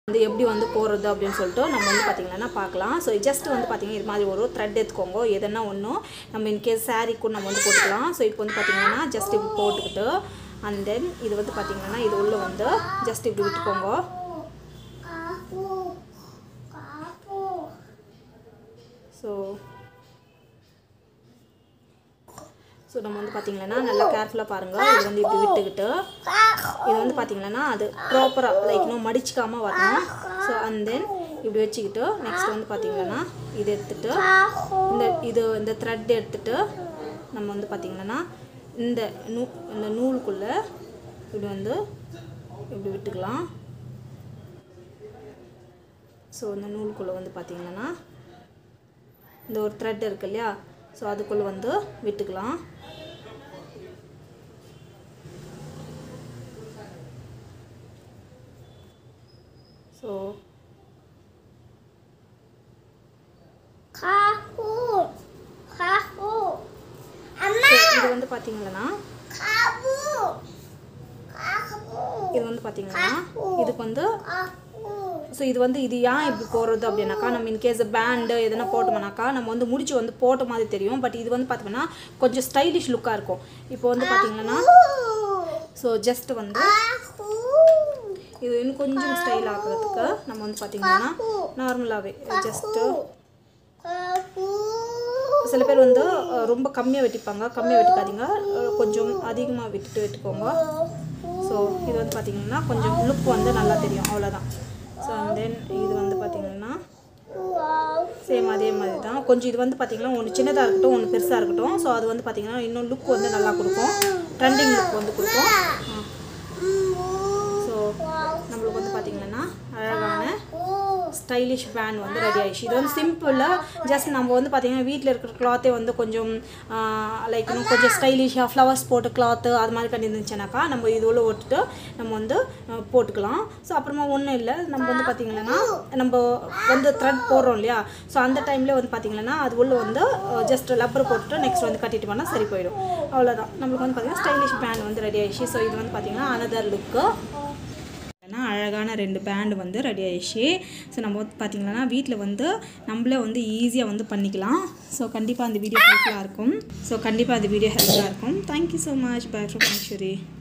வந்து எப்படி வந்து போடுறது அப்படின்னு சொல்லிட்டு நம்ம வந்து பார்த்திங்கன்னா பார்க்கலாம் ஸோ ஜஸ்ட் வந்து பார்த்திங்கன்னா இது மாதிரி ஒரு த்ரெட் எடுத்துக்கோங்க எதனா ஒன்றும் நம்ம இன்கேஸ் சாரீக்கும் நம்ம வந்து போட்டுக்கலாம் ஸோ இப்போ வந்து பார்த்திங்கன்னா ஜஸ்ட் இப்படி போட்டுக்கிட்டு அண்ட் தென் இது வந்து பார்த்திங்கன்னா இது உள்ளே வந்து ஜஸ்ட் இப்படி விட்டுக்கோங்க ஸோ ஸோ நம்ம வந்து பார்த்திங்கன்னா நல்லா கேர்ஃபுல்லாக பாருங்கள் இது வந்து இப்படி விட்டுக்கிட்டு இது வந்து பார்த்திங்கன்னா அது ப்ராப்பராக லைக் இன்னும் மடிச்சிக்காமல் வரணும் ஸோ அண்ட் தென் இப்படி வச்சுக்கிட்டு நெக்ஸ்ட் வந்து பார்த்திங்கன்னா இது எடுத்துட்டு இந்த இது இந்த த்ரெட் எடுத்துட்டு நம்ம வந்து பார்த்திங்கன்னா இந்த நூ இந்த நூலுக்குள்ளே இப்படி வந்து இப்படி விட்டுக்கலாம் ஸோ இந்த நூலுக்குள்ளே வந்து பார்த்திங்கன்னா இந்த ஒரு த்ரெட் இருக்கு இல்லையா ஸோ அதுக்குள்ளே வந்து விட்டுக்கலாம் ஸோ இது வந்து பார்த்தீங்கன்னா இது வந்து பார்த்தீங்கன்னா இதுக்கு வந்து ஸோ இது வந்து இது ஏன் இப்படி போடுறது அப்படின்னாக்கா நம்ம இன்கேஸ் பேண்டு எதனா போட்டோம்னாக்கா நம்ம வந்து முடிச்சு வந்து போட்ட மாதிரி தெரியும் பட் இது வந்து பார்த்தோம்னா கொஞ்சம் ஸ்டைலிஷ் லுக்காக இருக்கும் இப்போ வந்து பார்த்தீங்கன்னா ஸோ ஜஸ்ட் வந்து இது இன்னும் கொஞ்சம் ஸ்டைல் ஆகிறதுக்கு நம்ம வந்து பார்த்தீங்கன்னா நார்மலாகவே ஜஸ்ட்டு சில பேர் வந்து அஹ், ரொம்ப கம்மியாக வெட்டிப்பாங்க கம்மியாக வெட்டிக்காதீங்க அஹ், கொஞ்சம் அதிகமாக விட்டுட்டு வெட்டிக்கோங்க ஸோ இது வந்து பார்த்திங்கன்னா கொஞ்சம் லுக் வந்து நல்லா தெரியும் அவ்வளோதான் ஸோ அண்ட் தென் இது வந்து பார்த்திங்கன்னா சேம் அதே மாதிரி தான் கொஞ்சம் இது வந்து பார்த்திங்கன்னா ஒன்று சின்னதாக இருக்கட்டும் ஒன்று பெருசாக இருக்கட்டும் ஸோ அது வந்து பார்த்திங்கன்னா இன்னும் லுக் வந்து நல்லா கொடுக்கும் ட்ரெண்டிங் லுக் வந்து கொடுக்கும் ஸோ நம்மளுக்கு வந்து பார்த்திங்கன்னா அழகான ஸ்டைலிஷ் பேண்ட் வந்து ரெடி ஆயிடுச்சு இது வந்து சிம்பிளாக ஜஸ்ட் நம்ம வந்து பார்த்திங்கன்னா வீட்டில் இருக்கிற கிளாத்தே வந்து கொஞ்சம் லைக் இன்னும் கொஞ்சம் ஸ்டைலிஷாக ஃப்ளவர்ஸ் போட்டு கிளாத்து அது மாதிரி கட்டி இருந்துச்சுனாக்கா நம்ம இது உள்ள ஒட்டுட்டு நம்ம வந்து ஆஹ், போட்டுக்கலாம் ஸோ அப்புறமா ஒன்றும் இல்லை நம்ம வந்து பார்த்திங்கன்னா நம்ம வந்து த்ரெட் போடுறோம் இல்லையா ஸோ அந்த டைமில் வந்து பார்த்திங்கன்னா அது உள்ள வந்து ஜஸ்ட் லப்பர் போட்டுட்டு நெக்ஸ்ட் வந்து கட்டிட்டு போனால் சரி போயிடும் அவ்வளோதான் நம்மளுக்கு வந்து பார்த்திங்கன்னா ஸ்டைலிஷ் பேண்ட் வந்து ரெடி ஆயிடுச்சு ஸோ இது வந்து பார்த்திங்கன்னா அனதர் லுக்கு பார்த்தீங்கன்னா அழகான ரெண்டு பேண்ட் வந்து ரெடி ஆயிடுச்சு ஸோ நம்ம வந்து பார்த்திங்கன்னா வீட்டில் வந்து நம்மளே வந்து ஈஸியாக வந்து பண்ணிக்கலாம் ஸோ கண்டிப்பாக அந்த வீடியோ ஹெல்ப்ஃபுல்லாக இருக்கும் ஸோ கண்டிப்பாக அந்த வீடியோ ஹெல்ப்ஃபுல்லாக இருக்கும் thank you so much bye from Ishari